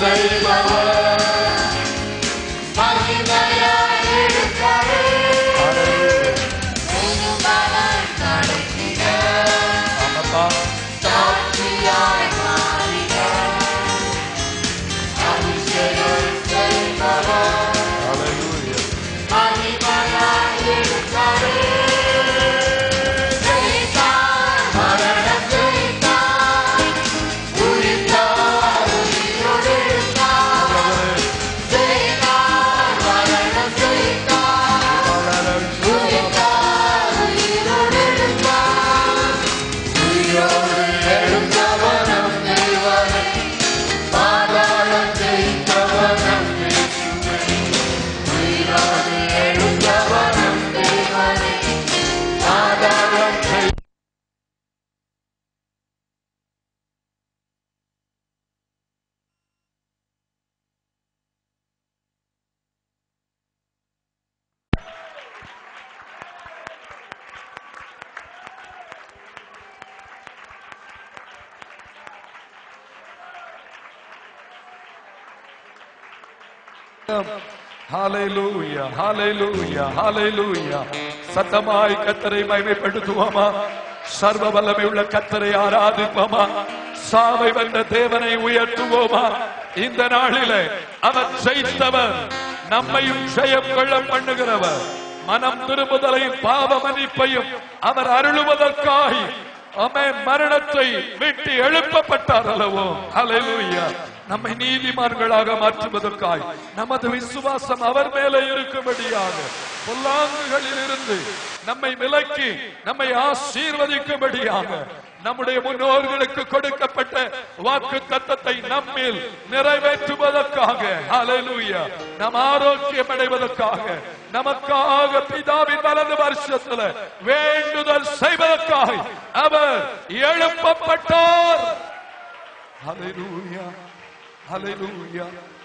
ஆமாப்பா Hallelujah. ஹalleluya ஹalleluya ஹalleluya சத்தமாய் கத்தரை மகிமைப்படுத்துவோமா சர்வ வல்லமை உள்ள கத்தரை ஆராதிப்போமா சாவை வந்த தேவனை உயர்த்துவோமா இந்த நாளிலே அவர் ஜெயித்தவர் நம்மையும் ஜெயம் கொள்ள பண்ணுகிறவர் மனம் திரும்புதலையும் பாவ மன்னிப்பையும் அவர் அருளுவதற்காய் அமே மரணத்தை விட்டு எழுப்பப்பட்டார் அல்லவோ ஹalleluya நம்மை நீதிமான்களாக மாற்றுவதற்காய் நமது விசுவாசம் அவர் மேலே இருக்கும்படியாக பொல்லாங்குகளில் இருந்து நம்மை விலக்கி நம்மை ஆசீர்வதிக்கும்படியாக நம்முடைய முன்னோர்களுக்கு கொடுக்கப்பட்ட வாக்கு தத்தத்தை நம்மில் நிறைவேற்றுவதற்காக ஹalleluya நம் ஆரோக்கியம் அடைவதற்காக நமக்காக பிதாவின் வலது வருஷத்துல வேண்டுதல் செய்வதற்காக அவர் எழுப்பப்பட்டார் ஹalleluya ஹalleluya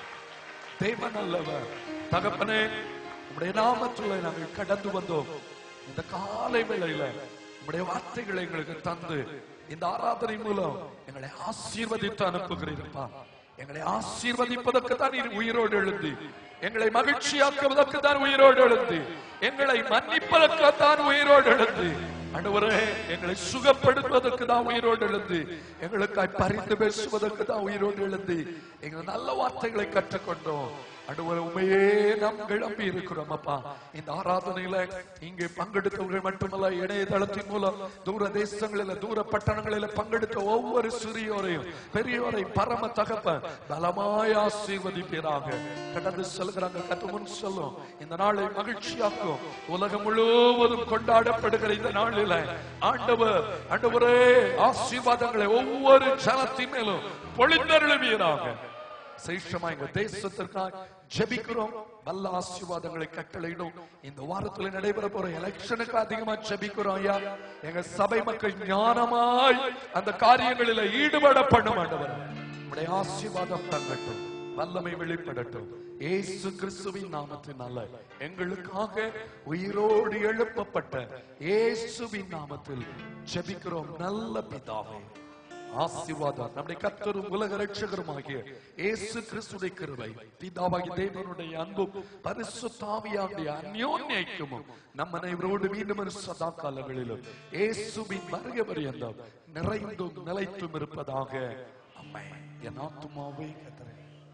தேவன் அல்லவர் தகப்பனே உம்முடைய நாமத்துல நாங்கள் கடந்து வந்தோம் இந்த காலை வேளையில உம்முடைய வார்த்தைகளை எங்களுக்கு தந்து இந்த ஆராதனை மூலம் எங்களை ஆசீர்வதித்து அனுப்புகிறீர்களப்பா எங்களை ஆசீர்வதிப்பதற்கு தான் நீர் உயிரோடு எழுந்தி எங்களை மகிழ்ச்சியாக்குவதற்கு தான் உயிரோடு எழுந்தி எங்களை மன்னிப்பதற்கு தான் உயிரோடு எழுந்தி ஆண்டவரே எங்களை சுகப்படுத்துவதற்கு தான் உயிரோடு எழுந்து எங்களுக்காய் பரிந்து பேசுவதற்கு தான் உயிரோடு எழுந்து எங்கள் நல்ல வார்த்தைகளை கற்றுக்கொண்டோம் ஆண்டவரே உண்மையே நாம் கிளம்பி இருக்கிறோம் அப்பா இந்த ஆராதனையில இங்கே பங்கெடுத்தவர்கள் மட்டுமல்ல இணையதளத்தின் மூலம் தூர தேசங்களில தூர பட்டணங்களில பங்கெடுத்த ஒவ்வொரு சிறியோரையும் பெரியோரையும் பரம தகப்ப பலமாய் ஆசீர்வதிப்பீராக கடந்து செல்கிறாங்க கத்து முன் சொல்லும் இந்த நாளை மகிழ்ச்சியாக்கும் உலகம் முழுவதும் கொண்டாடப்படுகிற இந்த நாளில ஆண்டவர் ஆண்டவரே ஆசீர்வாதங்களை ஒவ்வொரு ஜனத்தின் மேலும் பொழிந்தருளுவீராக சிரேஷ்டமா எங்க தேசத்திற்காக ஜெபிக்கிறோம் வல்ல ஆசீர்வாதங்களை கட்டளையிடும் இந்த வாரத்துல நடைபெற போற எலெக்ஷனுக்கு அதிகமா ஜெபிக்கிறோம் ஐயா எங்க சபை மக்கள் ஞானமாய் அந்த காரியங்களில ஈடுபட பண்ண மாட்டவர் உடைய ஆசீர்வாதம் தங்கட்டும் வல்லமை வெளிப்படட்டும் ஏசு கிறிஸ்துவின் நாமத்தினால எங்களுக்காக உயிரோடு எழுப்பப்பட்ட இயேசுவின் நாமத்தில் ஜெபிக்கிறோம் நல்ல பிதாவே ஆசீர்வாதம் நம்முடைய கர்த்தரும் உலக ரட்சகருமாகிய இயேசு கிறிஸ்துடைய கிருபை பிதாவாகிய தேவனுடைய அன்பும் பரிசுத்தாவியாகிய அந்யோன்ய ஐக்கியமும் நம்ம அனைவரோடு மீண்டும் ஒரு சதா காலங்களிலும் இயேசுவின் வருகை பரியந்தம் நிறைந்தும் நிலைத்தும் இருப்பதாக அம்மை என் ஆத்துமாவே கத்தரை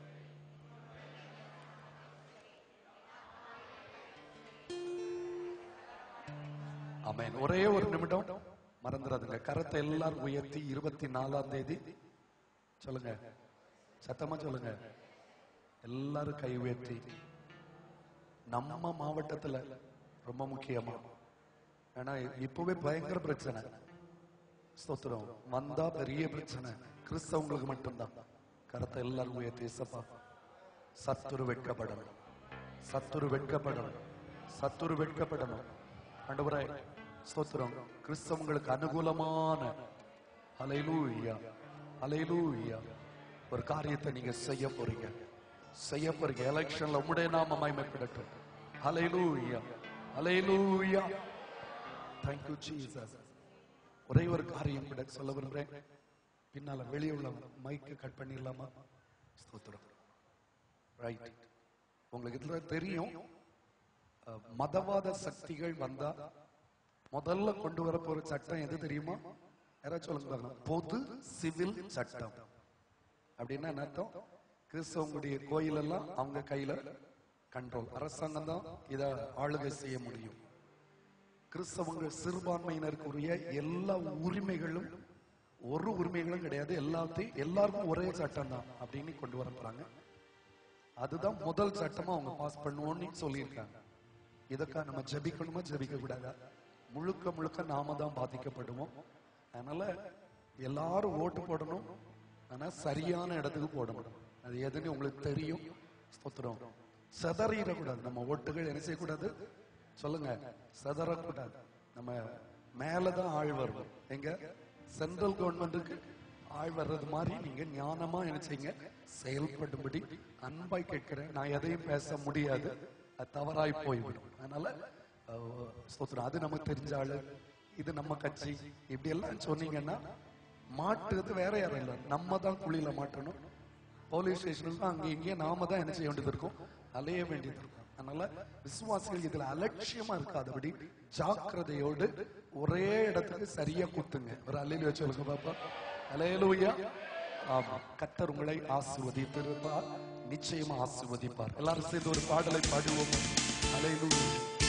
ஆமென் ஒரே ஒரு நிமிடம் மறந்துடாதுங்க கரத்தை எல்லாரும் உயர்த்தி இருபத்தி நாலாம் தேதி சொல்லுங்க சத்தமா சொல்லுங்க எல்லாரும் கை உயர்த்தி நம்ம மாவட்டத்துல ரொம்ப முக்கியமா ஏன்னா இப்பவே பயங்கர பிரச்சனை ஸ்தோத்திரம் வந்தா பெரிய பிரச்சனை கிறிஸ்தவங்களுக்கு மட்டும்தான் கரத்தை எல்லாரும் உயர்த்தி சப்பா சத்துரு வெட்கப்படணும் சத்துரு வெட்கப்படணும் சத்துரு வெட்கப்படணும் ஆண்டவரே ஸ்தோத்திரம் கிறிஸ்தவங்களுக்கு அனுகூலமான அலையிலூயா அலையிலூயா ஒரு காரியத்தை நீங்க செய்ய போறீங்க செய்ய போறீங்க எலெக்ஷன்ல உம்முடைய நாம மகிமைப்படட்டும் அலையிலூயா அலையிலூயா தேங்க்யூ ஜீசஸ் ஒரே ஒரு காரியம் கூட சொல்ல விரும்புறேன் பின்னால வெளியே உள்ள மைக்கு கட் பண்ணிடலாமா ஸ்தோத்திரம் ரைட் உங்களுக்கு இதுல தெரியும் அஹ், மதவாத சக்திகள் வந்தா முதல்ல கொண்டு வர போற சட்டம் எது தெரியுமா யாராச்சும் சொல்லுங்க பார்க்கலாம். பொது சிவில் சட்டம் அப்படின்னா என்ன அர்த்தம் கிறிஸ்தவங்களுடைய கோயில் எல்லாம் அவங்க கையில கண்ட்ரோல் அரசாங்கம் தான் இத ஆளுகை செய்ய முடியும் கிறிஸ்தவங்கள் சிறுபான்மையினருக்குரிய எல்லா உரிமைகளும் ஒரு உரிமைகளும் கிடையாது எல்லாத்தையும் எல்லாருக்கும் ஒரே சட்டம் தான் அப்படின்னு கொண்டு வர போறாங்க அதுதான் முதல் சட்டமா அவங்க பாஸ் பண்ணுவோம்னு சொல்லியிருக்காங்க இதற்காக நம்ம ஜெபிக்கணுமா ஜெபிக்க கூடாதா முழுக்க முழுக்க நாம தான் பாதிக்கப்படுவோம் அதனால எல்லாரும் ஓட்டு போடணும் ஆனா சரியான இடத்துக்கு போடணும் அது எதுன்னு உங்களுக்கு தெரியும் ஸ்தோத்திரம் செதறிடக்கூடாது நம்ம ஓட்டுகள் என்ன செய்யக்கூடாது சொல்லுங்க செதறக்கூடாது நம்ம மேலதான் ஆள் வரும் எங்க சென்ட்ரல் கவர்மெண்ட்டுக்கு ஆள் வர்றது மாதிரி நீங்க ஞானமா என்ன செய்யுங்க செயல்படும்படி அன்பாய் கேட்கிறேன் நான் எதையும் பேச முடியாது அது தவறாய் போய்விடும் அதனால அஹ், ஸ்தோத்திரம் அது நமக்கு தெரிஞ்ச ஆளு இது நம்ம கட்சி இப்படி எல்லாம் சொன்னீங்கன்னா மாட்டுறது வேற யாரும் இல்லை நம்ம தான் குழியில மாட்டணும் போலீஸ் ஸ்டேஷனுக்கு அங்க இங்கேயும் நாம தான் என்ன செய்ய வேண்டியது இருக்கும் அலைய வேண்டியது இருக்கும் அதனால விசுவாசிகள் இதுல அலட்சியமா இருக்காதபடி ஜாக்கிரதையோடு ஒரே இடத்துக்கு சரியா குத்துங்க ஒரு அலையில சொல்லுங்க பாப்பா அலையலூயா ஆமா கத்தர் உங்களை ஆசிர்வதித்திருப்பார் நிச்சயமா ஆசிர்வதிப்பார் எல்லாரும் சேர்ந்து ஒரு பாடலை பாடுவோம் அலையலூயா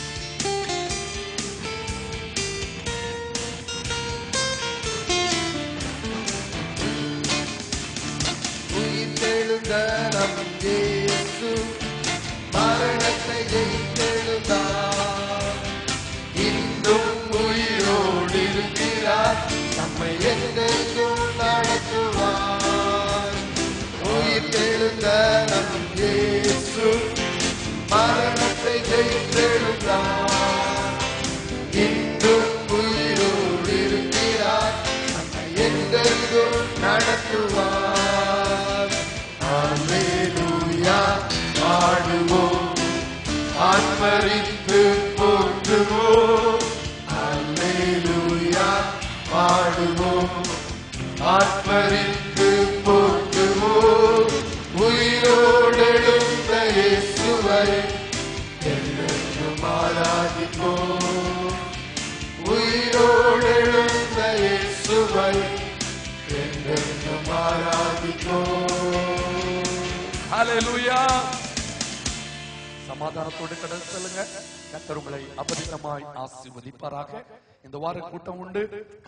உயிர்த்தெழுந்த நம் இயேசு மரணத்தை ஜெயித்தெழுந்தார் இன்னும் உயிரோடு இருக்கிறார் நம்மை என்றென்றும் நடத்துவார் உயிர்த்தெழுந்த நம் இயேசு மரணத்தை ஜெயித்தெழுந்தார் இன்றும் உயிரோடு இருக்கிறார் நம்மை என்றென்றும் நடத்துவார் அல்லேலூயா பாடுவோம் ஆத்மரித்து போற்றுவோம் அல்லேலூயா பாடுவோம் ஆத்மரித்து போற்றுவோம் உயிரோடு எழுந்த இயேசுவை என்றென்றும் ஆராதிப்போம் உயிரோடு எழுந்த இயேசுவை என்றென்றும் ஆராதிப்போம் ஹalleluya சமாதானத்தோடு கடந்து செல்லுங்க கர்த்தர் உங்களை அபரிதமாய் ஆசீர்வதிப்பாராக இந்த வார கூட்டம் உண்டு